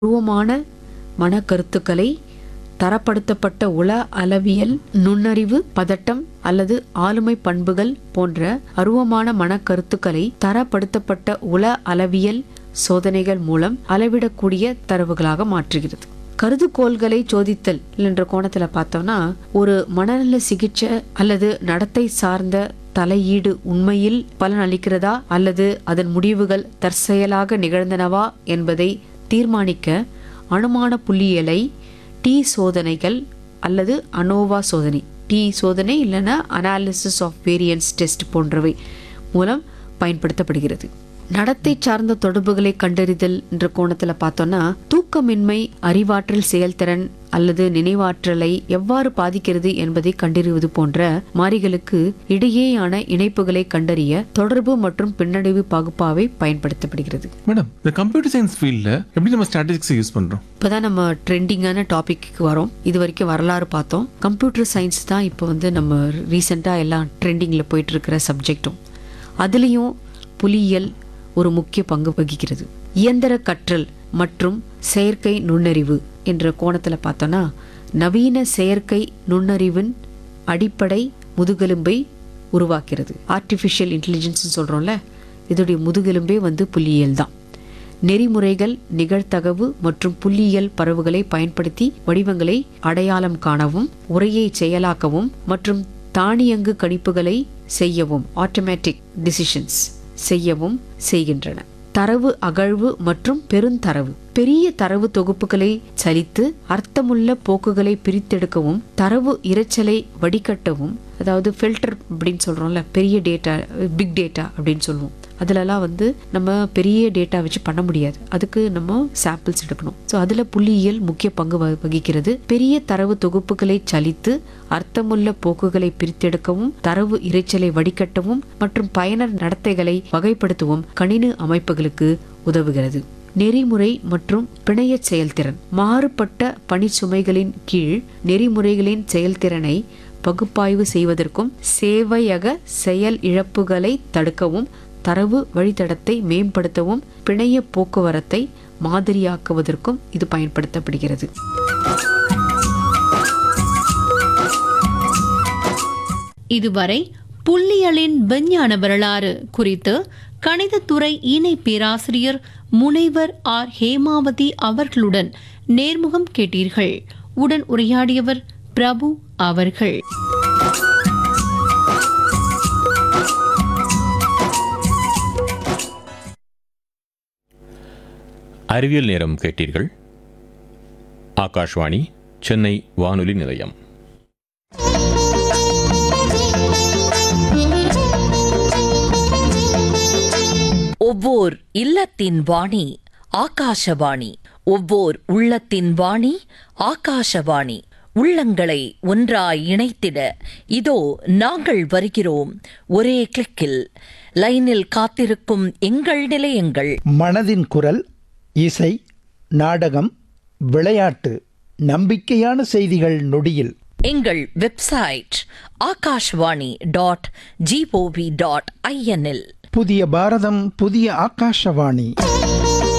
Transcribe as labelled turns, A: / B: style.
A: உருவமான மனக்கருத்துக்களை தரப்படுத்தப்பட்ட உள அளவியல் நுண்ணறிவு பதட்டம் அல்லது ஆளுமை பண்புகள் போன்ற அருவமான மனக்கருத்துக்களை தரப்படுத்தப்பட்ட உள அளவியல் சோதனைகள் மூலம் அளவிடக்கூடிய தரவுகளாக மாற்றுகிறது கருதுகோள்களை சோதித்தல் என்ற கோணத்துல பார்த்தோம்னா ஒரு மனநல சிகிச்சை அல்லது நடத்தை சார்ந்த தலையீடு உண்மையில் பலன் அளிக்கிறதா அல்லது அதன் முடிவுகள் தற்செயலாக நிகழ்ந்தனவா என்பதை தீர்மானிக்க அனுமான புள்ளியியலை டி சோதனைகள் அல்லது அனோவா சோதனை டி சோதனை இல்லைன்னா அனாலிசிஸ் ஆஃப் வேரியன்ஸ் டெஸ்ட் போன்றவை மூலம் பயன்படுத்தப்படுகிறது நடத்தை சார்ந்த தொடர்புகளை கண்டறிதல் என்ற கோணத்துல பார்த்தோம்னா தூக்கமின்மை அறிவாற்றல் செயல்திறன் அல்லது நினைவாற்றலை எவ்வாறு பாதிக்கிறது என்பதை கண்டறிவது போன்ற மாறிகளுக்கு இடையேயான இணைப்புகளை கண்டறிய தொடர்பு மற்றும் பின்னடைவு பகுப்பாய்வை பயன்படுத்தப்படுகிறது
B: மேடம் இந்த கம்ப்யூட்டர் சயின்ஸ் ஃபீல்டில் எப்படி நம்ம ஸ்ட்ராட்டஜிக்ஸ் யூஸ் பண்ணுறோம்
A: இப்போதான் நம்ம ட்ரெண்டிங்கான டாபிக்கு வரோம் இது வரைக்கும் வரலாறு பார்த்தோம் கம்ப்யூட்டர் சயின்ஸ் தான் இப்போ வந்து நம்ம ரீசெண்டாக எல்லாம் ட்ரெண்டிங்கில் போயிட்டு இருக்கிற சப்ஜெக்டும் அதுலேயும் புலியியல் ஒரு முக்கிய பங்கு வகிக்கிறது இயந்திர கற்றல் மற்றும் செயற்கை நுண்ணறிவு என்ற கோணத்தில் பார்த்தோன்னா நவீன செயற்கை நுண்ணறிவின் அடிப்படை முதுகெலும்பை உருவாக்கிறது ஆர்டிஃபிஷியல் இன்டெலிஜென்ஸ் சொல்கிறோம்ல இதோடைய முதுகெலும்பே வந்து புள்ளியியல் தான் நெறிமுறைகள் நிகழ்தகவு மற்றும் புள்ளியியல் பரவுகளை பயன்படுத்தி வடிவங்களை அடையாளம் காணவும் உரையை செயலாக்கவும் மற்றும் தானியங்கு கணிப்புகளை செய்யவும் ஆட்டோமேட்டிக் டிசிஷன்ஸ் செய்யவும் செய்கின்றன தரவு அகழ்வு மற்றும் பெருந்தரவு பெரிய தரவு தொகுப்புகளை சலித்து அர்த்தமுள்ள போக்குகளை பிரித்தெடுக்கவும் தரவு இரைச்சலை வடிகட்டவும் அதாவது ஃபில்டர் அப்படின்னு சொல்றோம்ல பெரிய டேட்டா பிக் டேட்டா அப்படின்னு சொல்லுவோம் அதுலலாம் வந்து நம்ம பெரிய டேட்டா வச்சு பண்ண முடியாது அதுக்கு நம்ம சாம்பிள்ஸ் எடுக்கணும் ஸோ அதில் புள்ளியியல் முக்கிய பங்கு வ- வகிக்கிறது பெரிய தரவு தொகுப்புகளை சலித்து அர்த்தமுள்ள போக்குகளை பிரித்தெடுக்கவும் தரவு இரைச்சலை வடிகட்டவும் மற்றும் பயனர் நடத்தைகளை வகைப்படுத்தவும் கணினி அமைப்புகளுக்கு உதவுகிறது நெறிமுறை மற்றும் பிணைய செயல்திறன் மாறுபட்ட பணிச்சுமைகளின் கீழ் நெறிமுறைகளின் செயல்திறனை பகுப்பாய்வு செய்வதற்கும் சேவையக செயல் இழப்புகளை தடுக்கவும் தரவு வழித்தடத்தை மேம்படுத்தவும் பிணைய போக்குவரத்தை மாதிரியாக்குவதற்கும் இது பயன்படுத்தப்படுகிறது
C: இதுவரை புள்ளியலின் விஞ்ஞான வரலாறு குறித்து கணிதத்துறை இணை பேராசிரியர் முனைவர் ஆர் ஹேமாவதி அவர்களுடன் நேர்முகம் கேட்டீர்கள் உடன் உரையாடியவர் பிரபு அவர்கள்
D: அறிவியல் நேரம் கேட்டீர்கள் ஆகாஷ்வாணி சென்னை வானொலி நிலையம்
E: ஒவ்வோர் இல்லத்தின் வாணி ஆகாஷவாணி ஒவ்வோர் உள்ளத்தின் வாணி ஆகாஷவாணி உள்ளங்களை ஒன்றாய் இணைத்திட இதோ நாங்கள் வருகிறோம் ஒரே கிளிக்கில் லைனில் காத்திருக்கும் எங்கள் நிலையங்கள்
F: மனதின் குரல் இசை நாடகம் விளையாட்டு நம்பிக்கையான செய்திகள் நொடியில்
E: எங்கள் website Akashvani dot gov dot in
F: புதிய பாரதம் புதிய ஆகாஷவாணி